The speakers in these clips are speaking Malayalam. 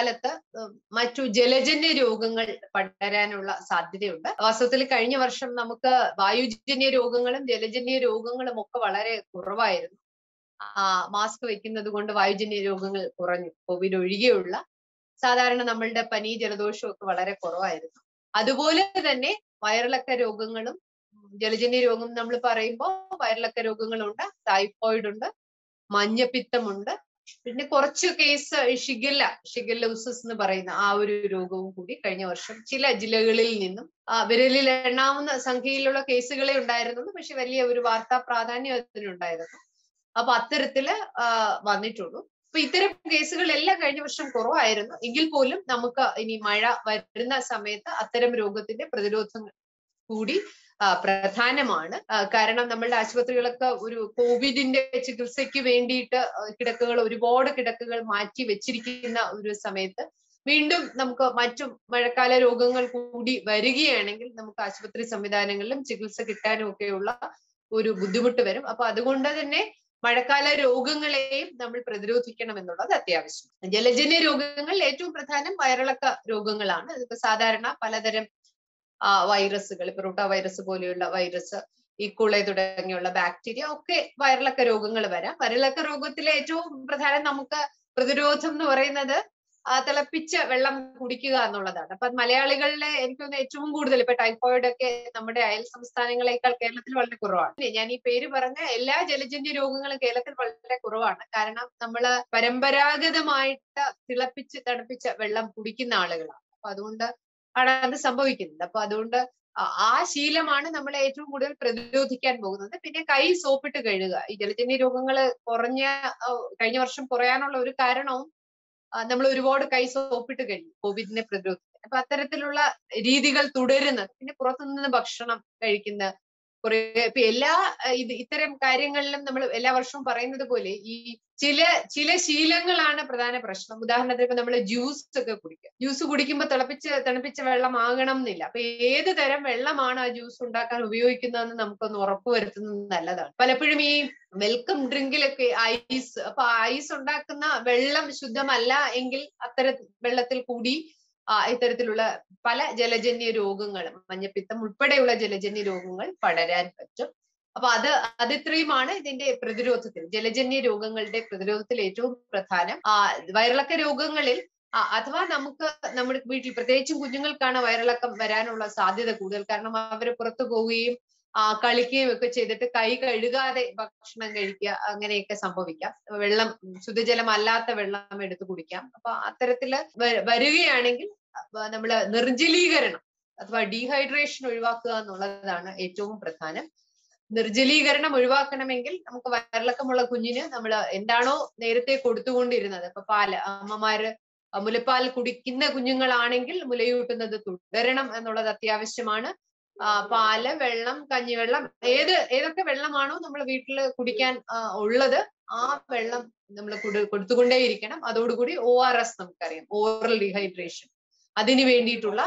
മഴക്കാലത്ത് ഉം, മറ്റു ജലജന്യ രോഗങ്ങൾ പടരാനുള്ള സാധ്യതയുണ്ട് വാസ്തവത്തിൽ കഴിഞ്ഞ വർഷം നമുക്ക് വായുജന്യ രോഗങ്ങളും ജലജന്യ രോഗങ്ങളും ഒക്കെ വളരെ കുറവായിരുന്നു ആ മാസ്ക് വെക്കുന്നത് കൊണ്ട് വായുജന്യ രോഗങ്ങൾ കുറഞ്ഞു കോവിഡ് ഒഴികെയുള്ള സാധാരണ നമ്മളുടെ പനി ജലദോഷവും ഒക്കെ വളരെ കുറവായിരുന്നു അതുപോലെ തന്നെ വയറിളക്ക രോഗങ്ങളും ഉം, ജലജന്യ രോഗം നമ്മൾ പറയുമ്പോൾ വയറിളക്ക രോഗങ്ങളുണ്ട് ടൈഫോയിഡ് ഉണ്ട് മഞ്ഞപ്പിത്തമുണ്ട് പിന്നെ കുറച്ച് കേസ് ഷിഗല്ല ഷിഗല്ലോസിസ് എന്ന് പറയുന്ന ആ ഒരു രോഗവും കൂടി കഴിഞ്ഞ വർഷം ചില ജില്ലകളിൽ നിന്നും ആ, വിരലിൽ എണ്ണാവുന്ന സംഖ്യയിലുള്ള കേസുകളെ ഉണ്ടായിരുന്നുള്ളൂ പക്ഷെ വലിയ ഒരു വാർത്താ പ്രാധാന്യം അതിനുണ്ടായിരുന്നു അപ്പൊ അത്തരത്തില് ആ, വന്നിട്ടുള്ളൂ അപ്പൊ ഇത്തരം കേസുകളെല്ലാം കഴിഞ്ഞ വർഷം കുറവായിരുന്നു എങ്കിൽ പോലും നമുക്ക് ഇനി മഴ വരുന്ന സമയത്ത് അത്തരം രോഗത്തിന്റെ പ്രതിരോധം കൂടി ആ, പ്രധാനമാണ് ആ, കാരണം നമ്മളുടെ ആശുപത്രികളൊക്കെ ഒരു കോവിഡിന്റെ ചികിത്സയ്ക്ക് വേണ്ടിയിട്ട് ആ, കിടക്കുകൾ ഒരുപാട് കിടക്കുകൾ മാറ്റി വെച്ചിരിക്കുന്ന ഒരു സമയത്ത് വീണ്ടും നമുക്ക് മറ്റും മഴക്കാല രോഗങ്ങൾ കൂടി വരികയാണെങ്കിൽ നമുക്ക് ആശുപത്രി സംവിധാനങ്ങളിലും ചികിത്സ കിട്ടാനും ഒക്കെയുള്ള ഒരു ബുദ്ധിമുട്ട് വരും അപ്പൊ അതുകൊണ്ട് തന്നെ മഴക്കാല രോഗങ്ങളെയും നമ്മൾ പ്രതിരോധിക്കണം എന്നുള്ളത് അത്യാവശ്യം ജലജന്യ രോഗങ്ങൾ ഏറ്റവും പ്രധാനം വയറിളക്ക രോഗങ്ങളാണ് ഇതിപ്പോ സാധാരണ പലതരം ആ വൈറസുകൾ ഇപ്പൊ റൂട്ട വൈറസ് പോലെയുള്ള വൈറസ് ഈക്കുളെ തുടങ്ങിയുള്ള ബാക്ടീരിയ ഒക്കെ വയറിളക്ക രോഗങ്ങൾ വരാം വയറിളക്ക രോഗത്തിലെ ഏറ്റവും പ്രധാനം നമുക്ക് പ്രതിരോധം എന്ന് പറയുന്നത് ആ തിളപ്പിച്ച വെള്ളം കുടിക്കുക എന്നുള്ളതാണ് അപ്പൊ അത് മലയാളികളിലെ എനിക്ക് തോന്നുന്നു ഏറ്റവും കൂടുതൽ ഇപ്പൊ ടൈഫോയിഡ് ഒക്കെ നമ്മുടെ അയൽ സംസ്ഥാനങ്ങളെക്കാൾ കേരളത്തിൽ വളരെ കുറവാണ് ഞാൻ ഈ പേര് പറഞ്ഞ എല്ലാ ജലജന്യ രോഗങ്ങളും കേരളത്തിൽ വളരെ കുറവാണ് കാരണം നമ്മള് പരമ്പരാഗതമായിട്ട് തിളപ്പിച്ച് തണുപ്പിച്ച വെള്ളം കുടിക്കുന്ന ആളുകളാണ് അപ്പൊ അതുകൊണ്ട് ആണ് അത് സംഭവിക്കുന്നത് അപ്പൊ അതുകൊണ്ട് ആ- ആ ശീലമാണ് നമ്മളെ ഏറ്റവും കൂടുതൽ പ്രതിരോധിക്കാൻ പോകുന്നത് പിന്നെ കൈ സോപ്പിട്ട് കഴുകുക ഈ ജലജന്യ രോഗങ്ങൾ കുറഞ്ഞ ആ, കഴിഞ്ഞ വർഷം കുറയാനുള്ള ഒരു കാരണവും നമ്മൾ ഒരുപാട് കൈ സോപ്പിട്ട് കഴിയും കോവിഡിനെ പ്രതിരോധിക്കാൻ അപ്പൊ അത്തരത്തിലുള്ള രീതികൾ തുടരുന്നത് പിന്നെ പുറത്തുനിന്ന് ഭക്ഷണം കഴിക്കുന്ന കുറെ ഇപ്പൊ എല്ലാ അഹ് ഇത് ഇത്തരം കാര്യങ്ങളിലും നമ്മൾ എല്ലാ വർഷവും പറയുന്നത് പോലെ ഈ ചില ചില ശീലങ്ങളാണ് പ്രധാന പ്രശ്നം ഉദാഹരണത്തിന് ഇപ്പൊ നമ്മൾ ജ്യൂസ് ഒക്കെ കുടിക്കുക ജ്യൂസ് കുടിക്കുമ്പോൾ തിളപ്പിച്ച് തണുപ്പിച്ച വെള്ളം ആകണം എന്നില്ല അപ്പൊ ഏത് തരം വെള്ളമാണ് ആ ജ്യൂസ് ഉണ്ടാക്കാൻ ഉപയോഗിക്കുന്നതെന്ന് നമുക്കൊന്ന് ഉറപ്പുവരുത്തുന്നത് നല്ലതാണ് പലപ്പോഴും ഈ വെൽക്കം ഡ്രിങ്കിലൊക്കെ ഐസ് അപ്പൊ ഐസ് ഉണ്ടാക്കുന്ന വെള്ളം ശുദ്ധമല്ല എങ്കിൽ അത്തരം വെള്ളത്തിൽ കൂടി ആ, ഇത്തരത്തിലുള്ള പല ജലജന്യ രോഗങ്ങളും മഞ്ഞപ്പിത്തം ഉൾപ്പെടെയുള്ള ജലജന്യ രോഗങ്ങൾ പടരാൻ പറ്റും അപ്പൊ അത് അത് ഇത്രയുമാണ് ഇതിന്റെ പ്രതിരോധത്തിൽ ജലജന്യ രോഗങ്ങളുടെ പ്രതിരോധത്തിൽ ഏറ്റവും പ്രധാനം ആ വയറിളക്ക രോഗങ്ങളിൽ ആ, അഥവാ നമുക്ക് നമ്മുടെ വീട്ടിൽ പ്രത്യേകിച്ചും കുഞ്ഞുങ്ങൾക്കാണ് വയറിളക്കം വരാനുള്ള സാധ്യത കൂടുതൽ കാരണം അവർ പുറത്തു പോവുകയും ആ കളിക്കുകയും ഒക്കെ ചെയ്തിട്ട് കൈ കഴുകാതെ ഭക്ഷണം കഴിക്കുക അങ്ങനെയൊക്കെ സംഭവിക്കാം വെള്ളം ശുദ്ധജലം അല്ലാത്ത വെള്ളം എടുത്ത് കുടിക്കാം അപ്പൊ അത്തരത്തില് വ- വരികയാണെങ്കിൽ അപ്പൊ നമ്മള് നിർജ്ജലീകരണം അഥവാ ഡീഹൈഡ്രേഷൻ ഒഴിവാക്കുക എന്നുള്ളതാണ് ഏറ്റവും പ്രധാനം നിർജ്ജലീകരണം ഒഴിവാക്കണമെങ്കിൽ നമുക്ക് വയറിളക്കമുള്ള കുഞ്ഞിന് നമ്മൾ എന്താണോ നേരത്തെ കൊടുത്തുകൊണ്ടിരുന്നത് ഇപ്പൊ പാല് അമ്മമാര് മുലപ്പാൽ കുടിക്കുന്ന കുഞ്ഞുങ്ങളാണെങ്കിൽ മുലയൂട്ടുന്നത് തുടരണം എന്നുള്ളത് അത്യാവശ്യമാണ് ആ, പാല് വെള്ളം കഞ്ഞിവെള്ളം ഏത് ഏതൊക്കെ വെള്ളമാണോ നമ്മൾ വീട്ടിൽ കുടിക്കാൻ ആ, ഉള്ളത് ആ വെള്ളം നമ്മൾ കൊടുത്തുകൊണ്ടേയിരിക്കണം അതോടുകൂടി ഒ ആർ എസ് നമുക്കറിയാം ഓറൽ ഡീഹൈഡ്രേഷൻ അതിന് വേണ്ടിയിട്ടുള്ള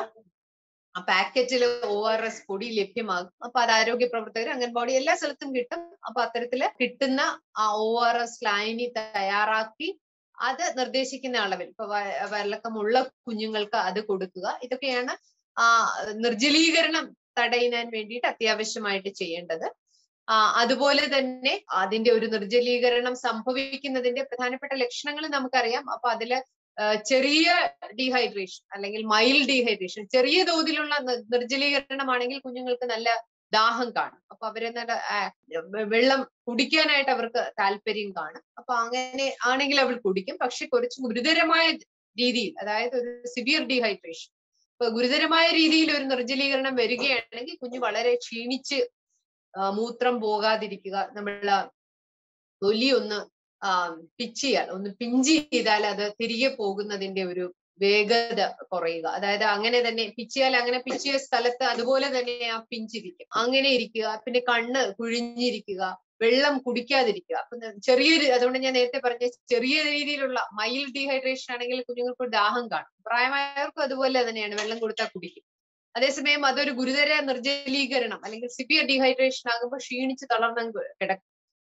ആ പാക്കറ്റിൽ ഒ ആർ എസ് പൊടി ലഭ്യമാകും അപ്പൊ അത് ആരോഗ്യ പ്രവർത്തകർ അംഗൻവാടി എല്ലാ സ്ഥലത്തും കിട്ടും അപ്പൊ അത്തരത്തില് കിട്ടുന്ന ആ ഒ ആർ എസ് ലൈനി തയ്യാറാക്കി അത് നിർദ്ദേശിക്കുന്ന അളവിൽ ഇപ്പൊ വ- വയറിളക്കമുള്ള കുഞ്ഞുങ്ങൾക്ക് അത് കൊടുക്കുക ഇതൊക്കെയാണ് ആ നിർജ്ജലീകരണം തടയാൻ വേണ്ടിയിട്ട് അത്യാവശ്യമായിട്ട് ചെയ്യേണ്ടത് ആ അതുപോലെ തന്നെ അതിന്റെ ഒരു നിർജ്ജലീകരണം സംഭവിക്കുന്നതിന്റെ പ്രധാനപ്പെട്ട ലക്ഷണങ്ങൾ നമുക്കറിയാം അപ്പൊ അതില് ആ, ചെറിയ ഡീഹൈഡ്രേഷൻ അല്ലെങ്കിൽ മൈൽഡ് ഡീഹൈഡ്രേഷൻ ചെറിയ തോതിലുള്ള നി- നിർജ്ജലീകരണമാണെങ്കിൽ കുഞ്ഞുങ്ങൾക്ക് നല്ല ദാഹം കാണും അപ്പൊ അവരെ നല്ല ആ, വെ- വെള്ളം കുടിക്കാനായിട്ട് അവർക്ക് താല്പര്യം കാണും അപ്പൊ അങ്ങനെ ആണെങ്കിൽ അവർ കുടിക്കും പക്ഷെ കുറച്ച് ഗുരുതരമായ രീതിയിൽ അതായത് ഒരു സിവിയർ ഡീഹൈഡ്രേഷൻ ഇപ്പൊ ഗുരുതരമായ രീതിയിൽ ഒരു നിർജ്ജലീകരണം വരികയാണെങ്കിൽ കുഞ്ഞ് വളരെ ക്ഷീണിച്ച് ആ, മൂത്രം പോകാതിരിക്കുക നമ്മൾ തൊലി ഒന്ന് ആ പിച്ച് ചെയ്യാൽ ഒന്ന് പിഞ്ച് ചെയ്താൽ അത് തിരികെ പോകുന്നതിന്റെ ഒരു വേഗത കുറയുക അതായത് അങ്ങനെ തന്നെ പിച്ചിയാൽ അങ്ങനെ പിച്ചിയ സ്ഥലത്ത് അതുപോലെ തന്നെ ആ പിഞ്ചിരിക്കും അങ്ങനെ ഇരിക്കുക പിന്നെ കണ്ണ് കുഴിഞ്ഞിരിക്കുക വെള്ളം കുടിക്കാതിരിക്കുക അപ്പൊ ന- ചെറിയൊരു അതുകൊണ്ട് ഞാൻ നേരത്തെ പറഞ്ഞ ചെറിയ രീതിയിലുള്ള മൈൽഡ് ഡീഹൈഡ്രേഷൻ ആണെങ്കിൽ കുഞ്ഞുങ്ങൾക്ക് ഒരു ദാഹം കാണും പ്രായമായവർക്കും അതുപോലെ തന്നെയാണ് വെള്ളം കൊടുത്താൽ കുടിക്കും അതേസമയം അതൊരു ഗുരുതര നിർജ്ജലീകരണം അല്ലെങ്കിൽ സിവിയർ ഡീഹൈഡ്രേഷൻ ആകുമ്പോൾ ക്ഷീണിച്ച് തളർന്നും കിടക്കും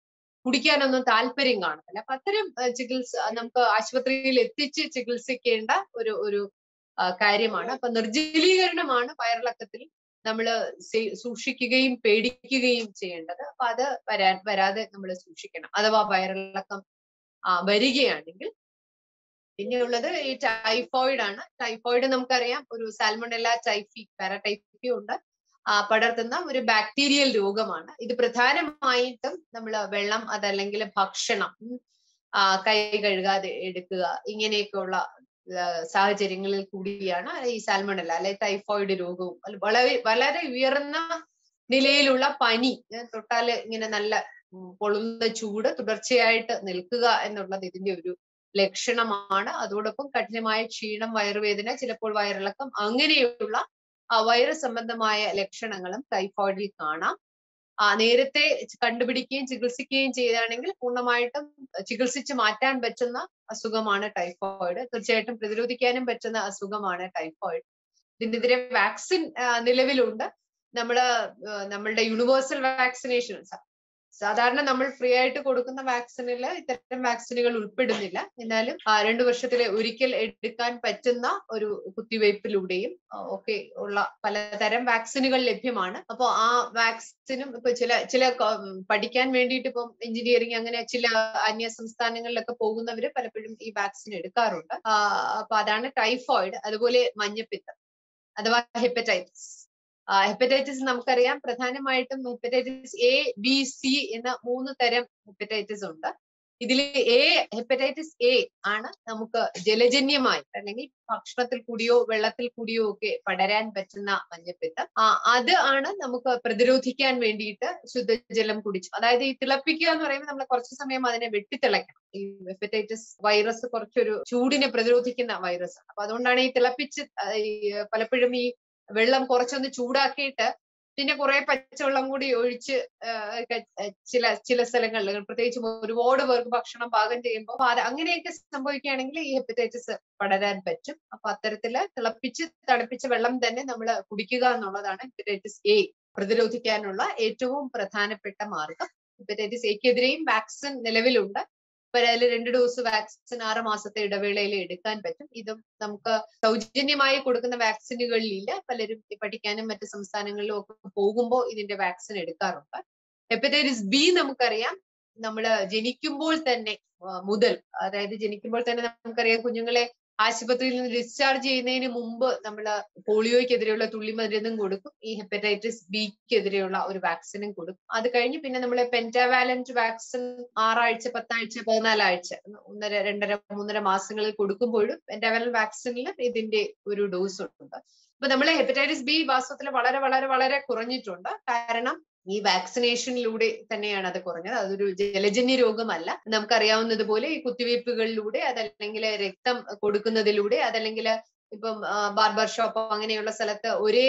കുടിക്കാനൊന്നും താല്പര്യം കാണത്തില്ല അപ്പൊ അത്തരം ആ, ചികിത്സ നമുക്ക് ആശുപത്രിയിൽ എത്തിച്ച് ചികിത്സിക്കേണ്ട ഒരു ഒരു ആ, കാര്യമാണ് അപ്പൊ നിർജ്ജലീകരണമാണ് വയറിളക്കത്തിൽ നമ്മൾ സൂക്ഷിക്കുകയും പേടിക്കുകയും ചെയ്യേണ്ടത് അപ്പൊ അത് വരാൻ വരാതെ നമ്മൾ സൂക്ഷിക്കണം അഥവാ വയറിളക്കം ആ, വരികയാണെങ്കിൽ പിന്നെയുള്ളത് ഈ ടൈഫോയിഡ് ആണ് ടൈഫോയിഡ് നമുക്കറിയാം ഒരു സാൽമണല്ല ടൈഫി പാരടൈഫി ഉണ്ട് ആ, പടർത്തുന്ന ഒരു ബാക്ടീരിയൽ രോഗമാണ് ഇത് പ്രധാനമായിട്ടും നമ്മൾ വെള്ളം അതല്ലെങ്കിൽ ഭക്ഷണം ഉം, ആ, കൈ കഴുകാതെ എടുക്കുക ഇങ്ങനെയൊക്കെയുള്ള ആ, സാഹചര്യങ്ങളിൽ കൂടിയാണ് ഈ സാൽമണല്ല അല്ലെ ടൈഫോയിഡ് രോഗവും അല്ല, വളരെ വളരെ ഉയർന്ന നിലയിലുള്ള പനി ഏ, തൊട്ടാല് ഇങ്ങനെ നല്ല ഉം, പൊള്ളുന്ന ചൂട് തുടർച്ചയായിട്ട് നിൽക്കുക എന്നുള്ളത് ഇതിന്റെ ഒരു ലക്ഷണമാണ് അതോടൊപ്പം കഠിനമായ ക്ഷീണം വയറുവേദന ചിലപ്പോൾ വയറിളക്കം അങ്ങനെയുള്ള ആ വൈറസ് സംബന്ധമായ ലക്ഷണങ്ങളും ടൈഫോയിഡിൽ കാണാം ആ നേരത്തെ കണ്ടുപിടിക്കുകയും ചികിത്സിക്കുകയും ചെയ്താണെങ്കിൽ പൂർണ്ണമായിട്ടും ചികിത്സിച്ച് മാറ്റാൻ പറ്റുന്ന അസുഖമാണ് ടൈഫോയിഡ് തീർച്ചയായിട്ടും പ്രതിരോധിക്കാനും പറ്റുന്ന അസുഖമാണ് ടൈഫോയിഡ് ഇതിനെതിരെ വാക്സിൻ നിലവിലുണ്ട് നമ്മള് ആ, നമ്മളുടെ യൂണിവേഴ്സൽ വാക്സിനേഷൻ സാധാരണ നമ്മൾ ഫ്രീ ആയിട്ട് കൊടുക്കുന്ന വാക്സിനിൽ ഇത്തരം വാക്സിനുകൾ ഉൾപ്പെടുന്നില്ല എന്നാലും ആ, രണ്ടു വർഷത്തിലെ ഒരിക്കൽ എടുക്കാൻ പറ്റുന്ന ഒരു കുത്തിവയ്പ്പിലൂടെയും ആ, ഒക്കെ ഉള്ള പലതരം വാക്സിനുകൾ ലഭ്യമാണ് അപ്പൊ ആ വാക്സിനും ഇപ്പൊ ചില ചില ക- ഉം, പഠിക്കാൻ വേണ്ടിയിട്ട് ഇപ്പം എഞ്ചിനീയറിംഗ് അങ്ങനെ ചില അന്യ സംസ്ഥാനങ്ങളിലൊക്കെ പോകുന്നവര് പലപ്പോഴും ഈ വാക്സിൻ എടുക്കാറുണ്ട് ആ, അപ്പൊ അതാണ് ടൈഫോയിഡ് അതുപോലെ മഞ്ഞപ്പിത്തം അഥവാ ഹെപ്പറ്റൈറ്റിസ് ഹെപ്പറ്റൈറ്റിസ് നമുക്കറിയാം പ്രധാനമായിട്ടും ഹെപ്പറ്റൈറ്റിസ് എ ബി സി എന്ന മൂന്ന് തരം ഹെപ്പറ്റൈറ്റിസ് ഉണ്ട് ഇതിൽ എ ഹെപ്പറ്റൈറ്റിസ് എ ആണ് നമുക്ക് ജലജന്യമായി അല്ലെങ്കിൽ ഭക്ഷണത്തിൽ കൂടിയോ വെള്ളത്തിൽ കൂടിയോ ഒക്കെ പടരാൻ പറ്റുന്ന മഞ്ഞപ്പിത്തം ആ അത് ആണ് നമുക്ക് പ്രതിരോധിക്കാൻ വേണ്ടിയിട്ട് ശുദ്ധജലം കുടിച്ചു അതായത് ഈ തിളപ്പിക്കുക എന്ന് പറയുമ്പോൾ നമ്മൾ കുറച്ചു സമയം അതിനെ വെട്ടിത്തിളയ്ക്കണം ഈ ഹെപ്പറ്റൈറ്റിസ് വൈറസ് കുറച്ചൊരു ചൂടിനെ പ്രതിരോധിക്കുന്ന വൈറസ് അപ്പൊ അതുകൊണ്ടാണ് ഈ തിളപ്പിച്ച് ആ, ഈ പലപ്പോഴും ഈ വെള്ളം കുറച്ചൊന്ന് ചൂടാക്കിയിട്ട് പിന്നെ കുറെ പച്ചവെള്ളം കൂടി ഒഴിച്ച് ആ, ക- ചില ചില സ്ഥലങ്ങളിൽ പ്രത്യേകിച്ചും ഒരുപാട് പേർക്ക് ഭക്ഷണം പാകം ചെയ്യുമ്പോൾ അത് അങ്ങനെയൊക്കെ സംഭവിക്കുകയാണെങ്കിൽ ഈ ഹെപ്പറ്റൈറ്റിസ് പടരാൻ പറ്റും അപ്പൊ അത്തരത്തില് തിളപ്പിച്ച് തണുപ്പിച്ച വെള്ളം തന്നെ നമ്മൾ കുടിക്കുക എന്നുള്ളതാണ് ഹെപ്പറ്റൈറ്റിസ് എ പ്രതിരോധിക്കാനുള്ള ഏറ്റവും പ്രധാനപ്പെട്ട മാർഗം ഹെപ്പറ്റൈറ്റിസ് എക്കെതിരെയും വാക്സിൻ നിലവിലുണ്ട് ഇപ്പൊ അതിൽ രണ്ട് ഡോസ് വാക്സിൻ ആറ് മാസത്തെ ഇടവേളയിൽ എടുക്കാൻ പറ്റും ഇതും നമുക്ക് സൗജന്യമായി കൊടുക്കുന്ന വാക്സിനുകളിലില്ല പലരും ഈ പഠിക്കാനും മറ്റ് സംസ്ഥാനങ്ങളിലും ഒക്കെ പോകുമ്പോൾ ഇതിന്റെ വാക്സിൻ എടുക്കാറുണ്ട് ഹെപ്പറ്റൈറ്റിസ് ബി നമുക്കറിയാം നമ്മൾ ജനിക്കുമ്പോൾ തന്നെ ആ, മുതൽ അതായത് ജനിക്കുമ്പോൾ തന്നെ നമുക്കറിയാം കുഞ്ഞുങ്ങളെ ആശുപത്രിയിൽ നിന്ന് ഡിസ്ചാർജ് ചെയ്യുന്നതിന് മുമ്പ് നമ്മൾ പോളിയോയ്ക്കെതിരെയുള്ള തുള്ളിമരുന്നും കൊടുക്കും ഈ ഹെപ്പറ്റൈറ്റിസ് ബിക്കെതിരെയുള്ള ഒരു വാക്സിനും കൊടുക്കും അത് കഴിഞ്ഞ് പിന്നെ നമ്മൾ പെന്റാവാലന്റ് വാക്സിൻ ആറാഴ്ച പത്താഴ്ച പതിനാലാഴ്ച ഒന്നര രണ്ടര മൂന്നര മാസങ്ങളിൽ കൊടുക്കുമ്പോഴും പെന്റാവാലന്റ് വാക്സിനിൽ ഇതിന്റെ ഒരു ഡോസ് ഉണ്ട് അപ്പൊ നമ്മൾ ഹെപ്പറ്റൈറ്റിസ് ബി വാസ്തവത്തിൽ വളരെ വളരെ വളരെ കുറഞ്ഞിട്ടുണ്ട് കാരണം ഈ വാക്സിനേഷനിലൂടെ തന്നെയാണ് അത് കുറഞ്ഞത് അതൊരു ജലജന്യ രോഗമല്ല നമുക്കറിയാവുന്നതുപോലെ ഈ കുത്തിവയ്പ്പുകളിലൂടെ അതല്ലെങ്കിൽ രക്തം കൊടുക്കുന്നതിലൂടെ അതല്ലെങ്കിൽ ഇപ്പം ബാർബർ ഷോപ്പ് അങ്ങനെയുള്ള സ്ഥലത്ത് ഒരേ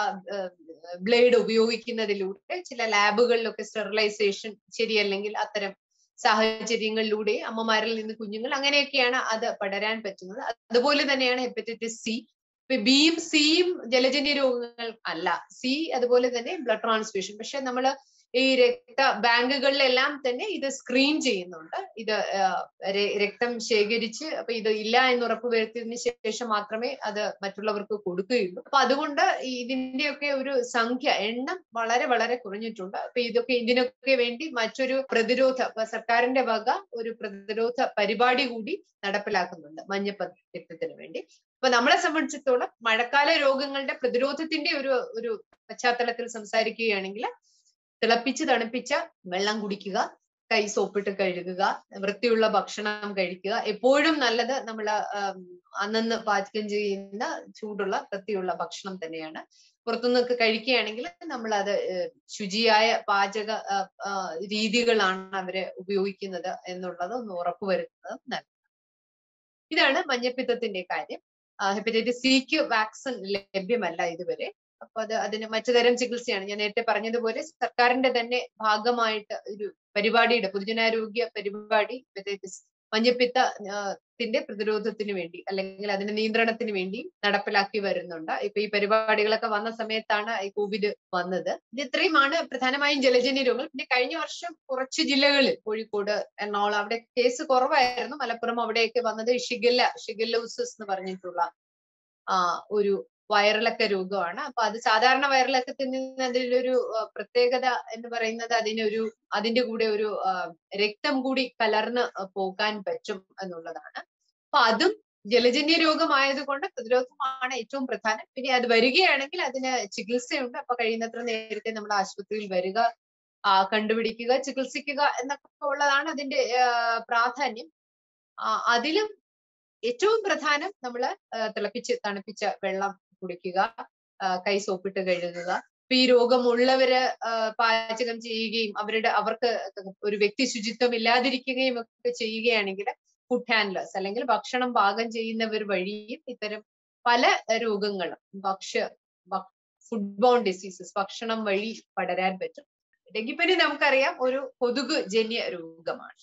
ബ്ലേഡ് ഉപയോഗിക്കുന്നതിലൂടെ ചില ലാബുകളിലൊക്കെ സ്റ്റെറിലൈസേഷൻ ശരിയല്ലെങ്കിൽ അത്തരം സാഹചര്യങ്ങളിലൂടെ അമ്മമാരിൽ നിന്ന് കുഞ്ഞുങ്ങൾ അങ്ങനെയൊക്കെയാണ് അത് പടരാൻ പറ്റുന്നത് അതുപോലെ തന്നെയാണ് ഹെപ്പറ്റൈറ്റിസ് സി ബിയും സിയും ജലജന്യ രോഗങ്ങൾ അല്ല സി അതുപോലെ തന്നെ ബ്ലഡ് ട്രാൻസ്ഫ്യൂഷൻ പക്ഷെ നമ്മൾ ഈ രക്ത ബാങ്കുകളിലെല്ലാം തന്നെ ഇത് സ്ക്രീൻ ചെയ്യുന്നുണ്ട് ഇത് ആ, ര- രക്തം ശേഖരിച്ച് അപ്പൊ ഇത് ഇല്ല എന്ന് ഉറപ്പുവരുത്തിയതിനു ശേഷം മാത്രമേ അത് മറ്റുള്ളവർക്ക് കൊടുക്കുകയുള്ളൂ അപ്പൊ അതുകൊണ്ട് ഈ ഇതിന്റെയൊക്കെ ഒരു സംഖ്യ എണ്ണം വളരെ വളരെ കുറഞ്ഞിട്ടുണ്ട് അപ്പൊ ഇതൊക്കെ ഇതിനൊക്കെ വേണ്ടി മറ്റൊരു പ്രതിരോധ ഇപ്പൊ സർക്കാരിന്റെ വക ഒരു പ്രതിരോധ പരിപാടി കൂടി നടപ്പിലാക്കുന്നുണ്ട് മഞ്ഞപ്പിത്തത്തിന് വേണ്ടി അപ്പൊ നമ്മളെ സംബന്ധിച്ചിടത്തോളം മഴക്കാല രോഗങ്ങളുടെ പ്രതിരോധത്തിന്റെ ഒരു ഒരു പശ്ചാത്തലത്തിൽ സംസാരിക്കുകയാണെങ്കിൽ തിളപ്പിച്ച് തണുപ്പിച്ച വെള്ളം കുടിക്കുക കൈ സോപ്പിട്ട് കഴുകുക വൃത്തിയുള്ള ഭക്ഷണം കഴിക്കുക എപ്പോഴും നല്ലത് നമ്മൾ അന്നന്ന് പാചകം ചെയ്യുന്ന ചൂടുള്ള വൃത്തിയുള്ള ഭക്ഷണം തന്നെയാണ് പുറത്തുനിന്നൊക്കെ കഴിക്കുകയാണെങ്കിൽ നമ്മൾ അത് ശുചിയായ പാചക ആ, ആ, രീതികളാണ് അവര് ഉപയോഗിക്കുന്നത് എന്നുള്ളത് ഒന്ന് ഉറപ്പുവരുത്തുന്നത് നല്ലത് ഇതാണ് മഞ്ഞപ്പിത്തത്തിന്റെ കാര്യം ഹെപ്പറ്റൈറ്റിസ് സിക്ക് വാക്സിൻ ലഭ്യമല്ല ഇതുവരെ അപ്പൊ അത് അതിന് മറ്റു തരം ചികിത്സയാണ് ഞാൻ നേരത്തെ പറഞ്ഞതുപോലെ സർക്കാരിന്റെ തന്നെ ഭാഗമായിട്ട് ഒരു പരിപാടിയുടെ പൊതുജനാരോഗ്യ പരിപാടി ഹെപ്പറ്റൈറ്റിസ് മഞ്ഞപ്പിത്ത ആ, ത്തിന്റെ പ്രതിരോധത്തിന് വേണ്ടി അല്ലെങ്കിൽ അതിന്റെ നിയന്ത്രണത്തിന് വേണ്ടി നടപ്പിലാക്കി വരുന്നുണ്ട് ഇപ്പൊ ഈ പരിപാടികളൊക്കെ വന്ന സമയത്താണ് ഈ കോവിഡ് വന്നത് ഇത് ഇത്രയുമാണ് പ്രധാനമായും ജലജന്യ രോഗങ്ങൾ പിന്നെ കഴിഞ്ഞ വർഷം കുറച്ച് ജില്ലകളിൽ കോഴിക്കോട് എറണാകുളം അവിടെ കേസ് കുറവായിരുന്നു മലപ്പുറം അവിടെയൊക്കെ വന്നത് ഷിഗല്ല ഷിഗല്ലോസിസ് എന്ന് പറഞ്ഞിട്ടുള്ള ആ ഒരു വയറിളക്ക രോഗമാണ് അപ്പൊ അത് സാധാരണ വയറിളക്കത്തിൽ നിന്ന് അതിലൊരു ആ, പ്രത്യേകത എന്ന് പറയുന്നത് അതിനൊരു അതിന്റെ കൂടെ ഒരു ആ, രക്തം കൂടി കലർന്ന് പോകാൻ പറ്റും എന്നുള്ളതാണ് അപ്പൊ അതും ജലജന്യ രോഗമായതുകൊണ്ട് പ്രതിരോധമാണ് ഏറ്റവും പ്രധാനം പിന്നെ അത് വരികയാണെങ്കിൽ അതിന് ചികിത്സയുണ്ട് അപ്പൊ കഴിയുന്നത്ര നേരത്തെ നമ്മൾ ആശുപത്രിയിൽ വരിക ആ, കണ്ടുപിടിക്കുക ചികിത്സിക്കുക എന്നൊക്കെ ഉള്ളതാണ് അതിന്റെ ആ, പ്രാധാന്യം ആ, അതിലും ഏറ്റവും പ്രധാനം നമ്മൾ തിളപ്പിച്ച് തണുപ്പിച്ച വെള്ളം കുടിക്കുക ആ, കൈ സോപ്പിട്ട് കഴുകുക ഇപ്പൊ ഈ രോഗമുള്ളവര് ആ, പാചകം ചെയ്യുകയും അവരുടെ അവർക്ക് ഒരു വ്യക്തി ശുചിത്വം ഇല്ലാതിരിക്കുകയും ഒക്കെ ചെയ്യുകയാണെങ്കിൽ ഫുഡ് ഹാൻഡ്ലേഴ്സ് അല്ലെങ്കിൽ ഭക്ഷണം പാകം ചെയ്യുന്നവർ വഴിയും ഇത്തരം പല രോഗങ്ങളും ഭക്ഷ്യ ഫുഡ് ബോൺ ഡിസീസസ് ഭക്ഷണം വഴി പടരാൻ പറ്റും ഡെങ്കിപ്പനി നമുക്കറിയാം ഒരു കൊതുക് ജന്യ രോഗമാണ്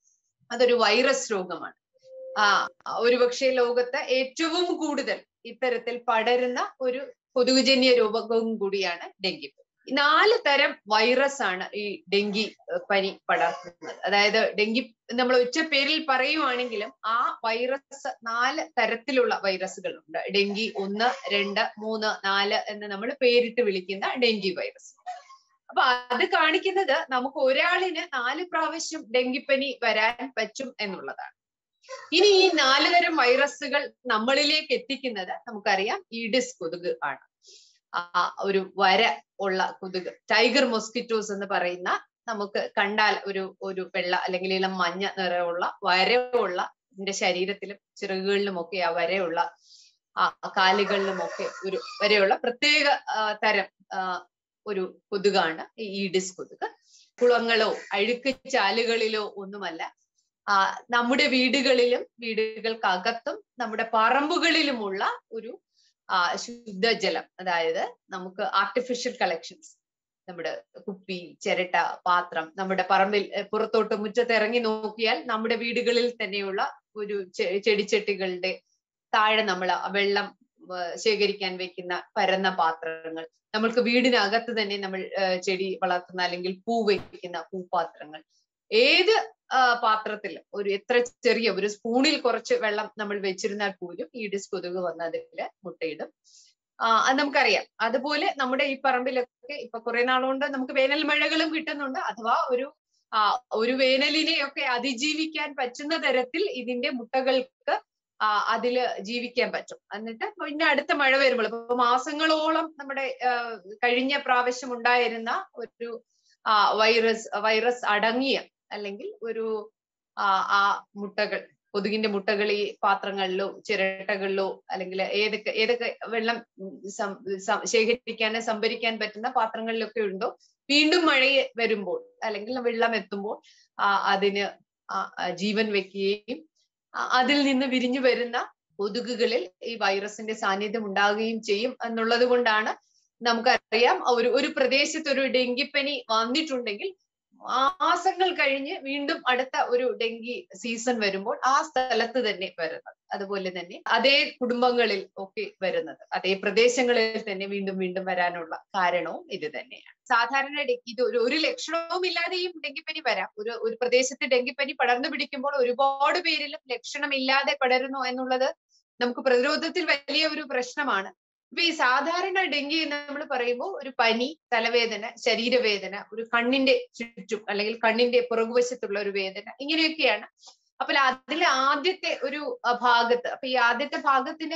അതൊരു വൈറസ് രോഗമാണ് ആ ഒരുപക്ഷെ ലോകത്ത് ഏറ്റവും കൂടുതൽ ഇത്തരത്തിൽ പടരുന്ന ഒരു കൊതുകുജന്യ രോഗവും കൂടിയാണ് ഡെങ്കിപ്പനി നാല് തരം വൈറസ് ആണ് ഈ ഡെങ്കി ഏഹ്, പനി പടർത്തുന്നത് അതായത് ഡെങ്കി നമ്മൾ ഒറ്റ പേരിൽ പറയുവാണെങ്കിലും ആ വൈറസ് നാല് തരത്തിലുള്ള വൈറസുകളുണ്ട് ഡെങ്കി ഒന്ന് രണ്ട് മൂന്ന് നാല് എന്ന് നമ്മൾ പേരിട്ട് വിളിക്കുന്ന ഡെങ്കി വൈറസ് അപ്പൊ അത് കാണിക്കുന്നത് നമുക്ക് ഒരാളിന് നാല് പ്രാവശ്യം ഡെങ്കിപ്പനി വരാൻ പറ്റും എന്നുള്ളതാണ് ഇനി ഈ നാല് തരം വൈറസുകൾ നമ്മളിലേക്ക് എത്തിക്കുന്നത് നമുക്കറിയാം ഈഡിസ് കൊതുക് ആണ് ആ ഒരു വര ഉള്ള കൊതുക് ടൈഗർ മൊസ്കിറ്റോസ് എന്ന് പറയുന്ന നമുക്ക് കണ്ടാൽ ഒരു ഒരു വെള്ള അല്ലെങ്കിൽ ഇളം മഞ്ഞ നിറമുള്ള വരയുള്ള ഇതിന്റെ ശരീരത്തിലും ചിറകുകളിലും ഒക്കെ ആ വരയുള്ള ആ കാലുകളിലുമൊക്കെ ഒരു വരെയുള്ള പ്രത്യേക ആ, തരം ആ, ഒരു കൊതുകാണ് ഈ ഈഡിസ് കൊതുക് കുളങ്ങളോ അഴുക്ക് ചാലുകളിലോ ഒന്നുമല്ല ആ നമ്മുടെ വീടുകളിലും വീടുകൾക്കകത്തും നമ്മുടെ പറമ്പുകളിലുമുള്ള ഒരു ആ ശുദ്ധജലം അതായത് നമുക്ക് ആർട്ടിഫിഷ്യൽ കളക്ഷൻസ് നമ്മുടെ കുപ്പി ചിരട്ട പാത്രം നമ്മുടെ പറമ്പിൽ എ, പുറത്തോട്ട് മുറ്റത്ത് ഇറങ്ങി നോക്കിയാൽ നമ്മുടെ വീടുകളിൽ തന്നെയുള്ള ഒരു ചെ- ചെടിച്ചട്ടികളുടെ താഴെ നമ്മൾ വെള്ളം ആ, ശേഖരിക്കാൻ വെക്കുന്ന പരന്ന പാത്രങ്ങൾ നമ്മൾക്ക് വീടിനകത്ത് തന്നെ നമ്മൾ ആ, ചെടി വളർത്തുന്ന അല്ലെങ്കിൽ പൂ വയ്ക്കുന്ന പൂപാത്രങ്ങൾ ഏത് ആ, പാത്രത്തിൽ ഒരു എത്ര ചെറിയ ഒരു സ്പൂണിൽ കുറച്ച് വെള്ളം നമ്മൾ വെച്ചിരുന്നാൽ പോലും ഈഡിസ് കൊതുക് വന്ന് അതില് മുട്ടയിടും ആ അത് നമുക്കറിയാം അതുപോലെ നമ്മുടെ ഈ പറമ്പിലൊക്കെ ഇപ്പൊ കുറെ നാളുകൊണ്ട് നമുക്ക് വേനൽ മഴകളും കിട്ടുന്നുണ്ട് അഥവാ ഒരു ആ ഒരു വേനലിനെയൊക്കെ അതിജീവിക്കാൻ പറ്റുന്ന തരത്തിൽ ഇതിന്റെ മുട്ടകൾക്ക് ആ അതില് ജീവിക്കാൻ പറ്റും എന്നിട്ട് പിന്നെ അടുത്ത മഴ വരുമ്പോൾ ഇപ്പൊ മാസങ്ങളോളം നമ്മുടെ ആ, കഴിഞ്ഞ പ്രാവശ്യം ഉണ്ടായിരുന്ന ഒരു ആ വൈറസ് വൈറസ് അടങ്ങിയ അല്ലെങ്കിൽ ഒരു ആ ആ മുട്ടകൾ കൊതുകിന്റെ മുട്ടകൾ ഈ പാത്രങ്ങളിലോ ചിരട്ടകളിലോ അല്ലെങ്കിൽ ഏതൊക്കെ ഏതൊക്കെ വെള്ളം ഉം സം- സം- ശേഖരിക്കാൻ സംഭരിക്കാൻ പറ്റുന്ന പാത്രങ്ങളിലൊക്കെ ഉണ്ടോ വീണ്ടും മഴ വരുമ്പോൾ അല്ലെങ്കിൽ വെള്ളം എത്തുമ്പോൾ ആ അതിന് ആ ആ ജീവൻ വെക്കുകയും ആ അതിൽ നിന്ന് വിരിഞ്ഞു വരുന്ന കൊതുകുകളിൽ ഈ വൈറസിന്റെ സാന്നിധ്യം ഉണ്ടാകുകയും ചെയ്യും എന്നുള്ളത് കൊണ്ടാണ് നമുക്കറിയാം ഒരു ഒരു പ്രദേശത്ത് ഒരു ഡെങ്കിപ്പനി വന്നിട്ടുണ്ടെങ്കിൽ മാസങ്ങൾ കഴിഞ്ഞ് വീണ്ടും അടുത്ത ഒരു ഡെങ്കി സീസൺ വരുമ്പോൾ ആ സ്ഥലത്ത് തന്നെ വരുന്നത് അതുപോലെ തന്നെ അതേ കുടുംബങ്ങളിൽ ഒക്കെ വരുന്നത് അതേ പ്രദേശങ്ങളിൽ തന്നെ വീണ്ടും വീണ്ടും വരാനുള്ള കാരണവും ഇത് തന്നെയാണ് സാധാരണ ഡെ- ഇത് ഒരു ഒരു ലക്ഷണവും ഇല്ലാതെയും ഡെങ്കിപ്പനി വരാം ഒരു ഒരു പ്രദേശത്ത് ഡെങ്കിപ്പനി പടർന്നു പിടിക്കുമ്പോൾ ഒരുപാട് പേരിലും ലക്ഷണമില്ലാതെ പടരുന്നു എന്നുള്ളത് നമുക്ക് പ്രതിരോധത്തിൽ വലിയ ഒരു പ്രശ്നമാണ് ഇപ്പൊ ഈ സാധാരണ ഡെങ്കി എന്ന് നമ്മൾ പറയുമ്പോൾ ഒരു പനി തലവേദന ശരീരവേദന ഒരു കണ്ണിന്റെ ചുറ്റും അല്ലെങ്കിൽ കണ്ണിന്റെ പുറകുവശത്തുള്ള ഒരു വേദന ഇങ്ങനെയൊക്കെയാണ് അപ്പോൾ അതിൽ ആദ്യത്തെ ഒരു അഹ് ഭാഗത്ത് അപ്പൊ ഈ ആദ്യത്തെ ഭാഗത്തിന്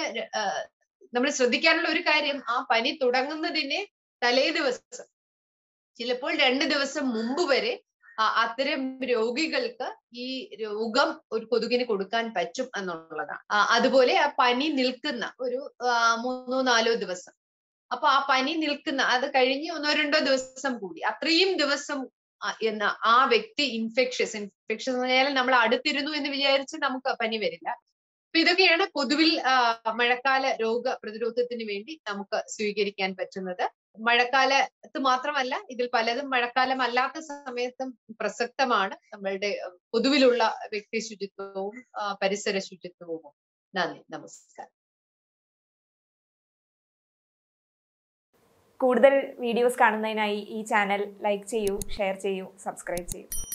നമ്മൾ ശ്രദ്ധിക്കാനുള്ള ഒരു കാര്യം ആ പനി തുടങ്ങുന്നതിന് തലേ ദിവസം ചിലപ്പോൾ രണ്ട് ദിവസം മുമ്പ് വരെ ആ അത്തരം രോഗികൾക്ക് ഈ രോഗം ഒരു കൊതുകിന് കൊടുക്കാൻ പറ്റും എന്നുള്ളതാണ് ആ, അതുപോലെ ആ പനി നിൽക്കുന്ന ഒരു ആ, മൂന്നോ നാലോ ദിവസം അപ്പൊ ആ പനി നിൽക്കുന്ന അത് കഴിഞ്ഞ് ഒന്നോ രണ്ടോ ദിവസം കൂടി അത്രയും ദിവസം ആ, എന്ന ആ വ്യക്തി ഇൻഫെക്ഷ്യസ് ഇൻഫെക്ഷ്യസ് എന്ന് പറഞ്ഞാൽ നമ്മൾ അടുത്തിരുന്നു എന്ന് വിചാരിച്ച് നമുക്ക് പനി വരില്ല അപ്പൊ ഇതൊക്കെയാണ് പൊതുവിൽ ആ, മഴക്കാല രോഗ പ്രതിരോധത്തിന് വേണ്ടി നമുക്ക് സ്വീകരിക്കാൻ പറ്റുന്നത് മഴക്കാലത്ത് മാത്രമല്ല ഇതിൽ പലതും മഴക്കാലം അല്ലാത്ത സമയത്തും പ്രസക്തമാണ് നമ്മളുടെ പൊതുവിലുള്ള വ്യക്തി ശുചിത്വവും ആ, പരിസര ശുചിത്വവും നന്ദി നമസ്കാരം കൂടുതൽ വീഡിയോസ് കാണുന്നതിനായി ഈ ചാനൽ ലൈക്ക് ചെയ്യൂ ഷെയർ ചെയ്യൂ സബ്സ്ക്രൈബ് ചെയ്യൂ